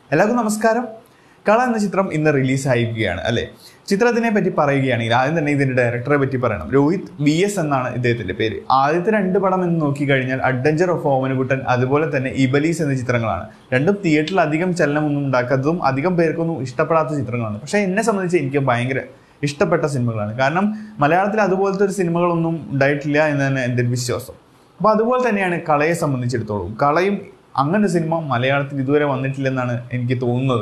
എല്ലാവർക്കും നമസ്കാരം കള എന്ന ചിത്രം ഇന്ന് റിലീസ് ആയിരിക്കുകയാണ് അല്ലേ ചിത്രത്തിനെ പറ്റി പറയുകയാണെങ്കിൽ ആദ്യം തന്നെ ഇതിന്റെ ഡയറക്ടറെ പറ്റി പറയണം രോഹിത് വി എസ് എന്നാണ് ഇദ്ദേഹത്തിന്റെ പേര് ആദ്യത്തെ രണ്ട് പടം എന്ന് നോക്കിക്കഴിഞ്ഞാൽ അഡ്വഞ്ചർ ഓഫ് ഓമനകുട്ടൻ അതുപോലെ തന്നെ ഇബലീസ് എന്ന ചിത്രങ്ങളാണ് രണ്ടും തിയേറ്ററിൽ അധികം ചലനമൊന്നും ഉണ്ടാക്കാത്തതും അധികം പേർക്കൊന്നും ഇഷ്ടപ്പെടാത്ത ചിത്രങ്ങളാണ് പക്ഷേ എന്നെ സംബന്ധിച്ച് എനിക്ക് ഭയങ്കര ഇഷ്ടപ്പെട്ട സിനിമകളാണ് കാരണം മലയാളത്തിൽ അതുപോലത്തെ ഒരു സിനിമകളൊന്നും ഉണ്ടായിട്ടില്ല എന്ന് തന്നെ എൻ്റെ ഒരു വിശ്വാസം അപ്പോൾ അതുപോലെ തന്നെയാണ് കളയെ സംബന്ധിച്ചിടത്തോളം കളയും അങ്ങനെ ഒരു സിനിമ മലയാളത്തിൽ ഇതുവരെ വന്നിട്ടില്ലെന്നാണ് എനിക്ക് തോന്നുന്നത്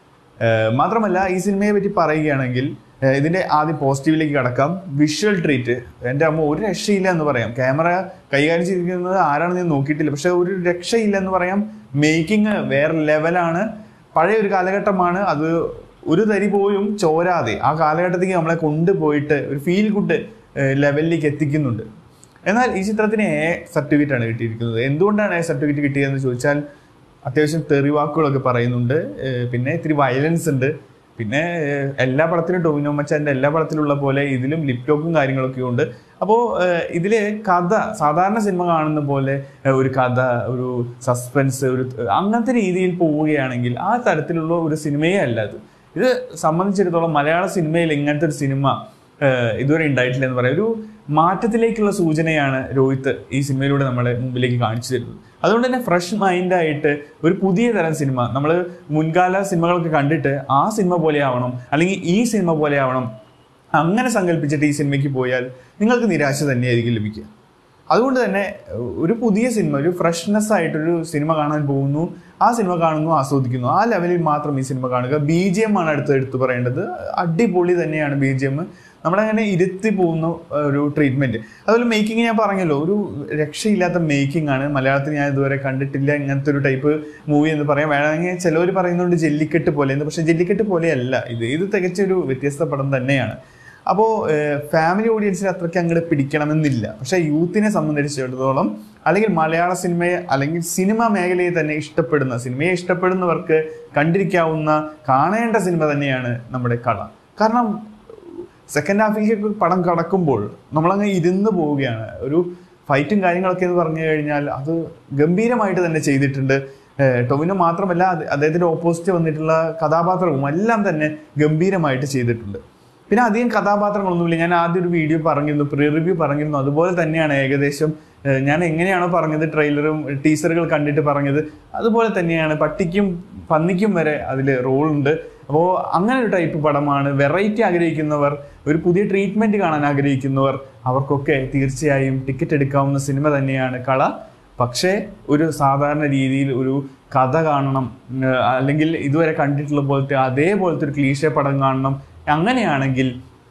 ഏഹ് മാത്രമല്ല ഈ സിനിമയെ പറ്റി പറയുകയാണെങ്കിൽ ഏഹ് ഇതിന്റെ ആദ്യം പോസിറ്റീവിലേക്ക് കടക്കാം വിഷ്വൽ ട്രീറ്റ് എൻ്റെ അമ്മ ഒരു രക്ഷയില്ല എന്ന് പറയാം ക്യാമറ കൈകാര്യം ചെയ്തിരിക്കുന്നത് ആരാണെന്ന് ഞാൻ നോക്കിയിട്ടില്ല പക്ഷെ ഒരു രക്ഷയില്ല എന്ന് പറയാം മേക്കിംഗ് വേറെ ലെവലാണ് പഴയ ഒരു കാലഘട്ടമാണ് അത് ഒരു തരി പോലും ചോരാതെ ആ കാലഘട്ടത്തേക്ക് നമ്മളെ കൊണ്ടുപോയിട്ട് ഒരു ഫീൽ ഗുഡ് ലെവലിലേക്ക് എത്തിക്കുന്നുണ്ട് എന്നാൽ ഈ ചിത്രത്തിന് എ സർട്ടിഫിക്കറ്റ് ആണ് കിട്ടിയിരിക്കുന്നത് എന്തുകൊണ്ടാണ് എ സർട്ടിഫിക്കറ്റ് കിട്ടിയതെന്ന് ചോദിച്ചാൽ അത്യാവശ്യം തെറിവാക്കുകളൊക്കെ പറയുന്നുണ്ട് ഏഹ് പിന്നെ ഇത്തിരി വയലൻസ് ഉണ്ട് പിന്നെ ഏഹ് എല്ലാ പടത്തിലും ടോവിനോ മച്ചാൻ്റെ എല്ലാ പടത്തിലുള്ള പോലെ ഇതിലും ലിപ് ലോക്കും കാര്യങ്ങളൊക്കെ ഉണ്ട് അപ്പോൾ ഇതിൽ കഥ സാധാരണ സിനിമ കാണുന്ന പോലെ ഏഹ് ഒരു കഥ ഒരു സസ്പെൻസ് ഒരു അങ്ങനത്തെ രീതിയിൽ പോവുകയാണെങ്കിൽ ആ തരത്തിലുള്ള ഒരു സിനിമയേ അല്ല ഇത് ഇത് സംബന്ധിച്ചിടത്തോളം മലയാള സിനിമയിൽ ഇങ്ങനത്തെ ഒരു സിനിമ ഏഹ് ഇതുവരെ ഉണ്ടായിട്ടില്ല എന്ന് പറയാം ഒരു മാറ്റത്തിലേക്കുള്ള സൂചനയാണ് രോഹിത് ഈ സിനിമയിലൂടെ നമ്മളെ മുമ്പിലേക്ക് കാണിച്ചു തരുന്നത് അതുകൊണ്ട് തന്നെ ഫ്രഷ് മൈൻഡായിട്ട് ഒരു പുതിയ തരം സിനിമ നമ്മൾ മുൻകാല സിനിമകളൊക്കെ കണ്ടിട്ട് ആ സിനിമ പോലെ ആവണം അല്ലെങ്കിൽ ഈ സിനിമ പോലെ ആവണം അങ്ങനെ സങ്കല്പിച്ചിട്ട് ഈ സിനിമയ്ക്ക് പോയാൽ നിങ്ങൾക്ക് നിരാശ തന്നെയായിരിക്കും ലഭിക്കുക അതുകൊണ്ട് തന്നെ ഒരു പുതിയ സിനിമ ഒരു ഫ്രഷ്നെസ് ആയിട്ടൊരു സിനിമ കാണാൻ പോകുന്നു ആ സിനിമ കാണുന്നു ആസ്വദിക്കുന്നു ആ ലെവലിൽ മാത്രം ഈ സിനിമ കാണുക ബി ജി എം ആണ് അടുത്ത് എടുത്തു പറയേണ്ടത് അടിപൊളി തന്നെയാണ് ബി ജി എം നമ്മളങ്ങനെ ഇരുത്തി പോകുന്ന ഒരു ട്രീറ്റ്മെന്റ് അതുപോലെ മേക്കിംഗ് ഞാൻ പറഞ്ഞല്ലോ ഒരു രക്ഷയില്ലാത്ത മേക്കിംഗ് ആണ് മലയാളത്തിൽ ഞാൻ ഇതുവരെ കണ്ടിട്ടില്ല ഇങ്ങനത്തെ ഒരു ടൈപ്പ് മൂവി എന്ന് പറയാം വേണമെങ്കിൽ ചിലവർ പറയുന്നുണ്ട് ജല്ലിക്കെട്ട് പോലെ എന്ന് പക്ഷേ ജല്ലിക്കെട്ട് പോലെയല്ല ഇത് ഇത് തികച്ചൊരു വ്യത്യസ്ത പടം തന്നെയാണ് അപ്പോൾ ഫാമിലി ഓഡിയൻസിന് അത്രയ്ക്ക് അങ്ങോട്ട് പിടിക്കണമെന്നില്ല പക്ഷേ യൂത്തിനെ സംബന്ധിച്ചിടത്തോളം അല്ലെങ്കിൽ മലയാള സിനിമയെ അല്ലെങ്കിൽ സിനിമ മേഖലയെ തന്നെ ഇഷ്ടപ്പെടുന്ന സിനിമയെ ഇഷ്ടപ്പെടുന്നവർക്ക് കണ്ടിരിക്കാവുന്ന കാണേണ്ട സിനിമ തന്നെയാണ് നമ്മുടെ കള കാരണം സെക്കൻഡ് ഹാഫിലേക്ക് പടം കടക്കുമ്പോൾ നമ്മളങ്ങ് ഇരുന്ന് പോവുകയാണ് ഒരു ഫൈറ്റും കാര്യങ്ങളൊക്കെ എന്ന് പറഞ്ഞു കഴിഞ്ഞാൽ അത് ഗംഭീരമായിട്ട് തന്നെ ചെയ്തിട്ടുണ്ട് ഏഹ് ടൊവിനോ മാത്രമല്ല അത് അദ്ദേഹത്തിന്റെ ഓപ്പോസിറ്റ് വന്നിട്ടുള്ള കഥാപാത്രവും എല്ലാം തന്നെ ഗംഭീരമായിട്ട് ചെയ്തിട്ടുണ്ട് പിന്നെ അധികം കഥാപാത്രങ്ങളൊന്നുമില്ല ഞാൻ ആദ്യം ഒരു വീഡിയോ പറഞ്ഞിരുന്നു പ്രീ റിവ്യൂ പറഞ്ഞിരുന്നു അതുപോലെ തന്നെയാണ് ഏകദേശം ഏഹ് ഞാൻ എങ്ങനെയാണോ പറഞ്ഞത് ട്രെയിലറും ടീസറുകൾ കണ്ടിട്ട് പറഞ്ഞത് അതുപോലെ തന്നെയാണ് പട്ടിക്കും പന്നിക്കും വരെ അതിൽ റോളുണ്ട് അപ്പോൾ അങ്ങനെ ഒരു ടൈപ്പ് പടമാണ് വെറൈറ്റി ആഗ്രഹിക്കുന്നവർ ഒരു പുതിയ ട്രീറ്റ്മെന്റ് കാണാൻ ആഗ്രഹിക്കുന്നവർ അവർക്കൊക്കെ തീർച്ചയായും ടിക്കറ്റ് എടുക്കാവുന്ന സിനിമ തന്നെയാണ് കള പക്ഷേ ഒരു സാധാരണ രീതിയിൽ ഒരു കഥ കാണണം ഉം, അല്ലെങ്കിൽ ഇതുവരെ കണ്ടിട്ടുള്ള പോലത്തെ അതേപോലത്തെ ഒരു ക്ലീശ പടം കാണണം അങ്ങനെയാണെങ്കിൽ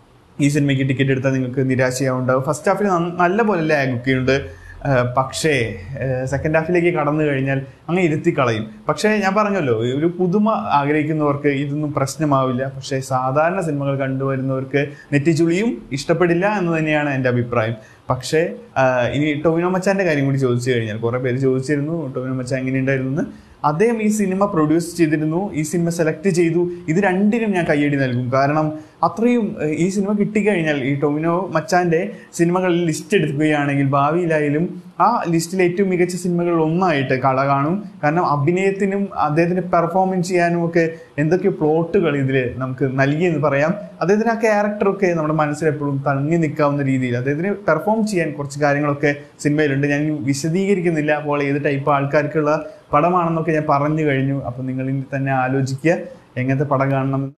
ഈ സിനിമയ്ക്ക് ടിക്കറ്റ് എടുത്താൽ നിങ്ങൾക്ക് നിരാശയാവുണ്ടാവും ഫസ്റ്റ് ഹാഫിൽ നല്ല പോലെ ലാഗൊക്കെ ഉണ്ട് ഏഹ് പക്ഷേ സെക്കൻഡ് ഹാഫിലേക്ക് കടന്നു കഴിഞ്ഞാൽ അങ്ങ് ഇരുത്തി കളയും പക്ഷേ ഞാൻ പറഞ്ഞല്ലോ ഒരു പുതുമ ആഗ്രഹിക്കുന്നവർക്ക് ഇതൊന്നും പ്രശ്നമാവില്ല പക്ഷേ സാധാരണ സിനിമകൾ കണ്ടുവരുന്നവർക്ക് നെറ്റിച്ചുളിയും ഇഷ്ടപ്പെടില്ല എന്ന് തന്നെയാണ് എൻ്റെ അഭിപ്രായം പക്ഷേ ആഹ് ഇനി ടൊവിനോ മച്ചാൻ്റെ കാര്യം കൂടി ചോദിച്ചു കഴിഞ്ഞാൽ കുറേ പേര് ചോദിച്ചിരുന്നു ടൊവിനോ മച്ചാൻ എങ്ങനെയുണ്ടായിരുന്നു എന്ന് അദ്ദേഹം ഈ സിനിമ പ്രൊഡ്യൂസ് ചെയ്തിരുന്നു ഈ സിനിമ സെലക്ട് ചെയ്തു ഇത് രണ്ടിനും ഞാൻ കയ്യടി നൽകും കാരണം അത്രയും ഏഹ്, ഈ സിനിമ കിട്ടിക്കഴിഞ്ഞാൽ ഈ ടൊമിനോ മച്ചാന്റെ സിനിമകളിൽ ലിസ്റ്റ് എടുക്കുകയാണെങ്കിൽ ഭാവിയിലായാലും ആ ലിസ്റ്റിലെ ഏറ്റവും മികച്ച സിനിമകളിൽ ഒന്നായിട്ട് കള കാണും കാരണം അഭിനയത്തിനും അദ്ദേഹത്തിന് പെർഫോമൻസ് ചെയ്യാനും ഒക്കെ എന്തൊക്കെ പ്ലോട്ടുകൾ ഇതിൽ നമുക്ക് നൽകിയെന്ന് പറയാം അദ്ദേഹത്തിന് ആ ക്യാരക്ടറൊക്കെ നമ്മുടെ മനസ്സിൽ എപ്പോഴും തങ്ങി നിൽക്കാവുന്ന രീതിയിൽ അദ്ദേഹത്തിന് പെർഫോം ചെയ്യാൻ കുറച്ച് കാര്യങ്ങളൊക്കെ സിനിമയിലുണ്ട് ഞാൻ ഇനി വിശദീകരിക്കുന്നില്ല അപ്പോൾ ഏത് ടൈപ്പ് ആൾക്കാർക്കുള്ള പടമാണെന്നൊക്കെ ഞാൻ പറഞ്ഞു കഴിഞ്ഞു അപ്പം നിങ്ങൾ ഇനി തന്നെ ആലോചിക്കുക എങ്ങനത്തെ പടം കാണണം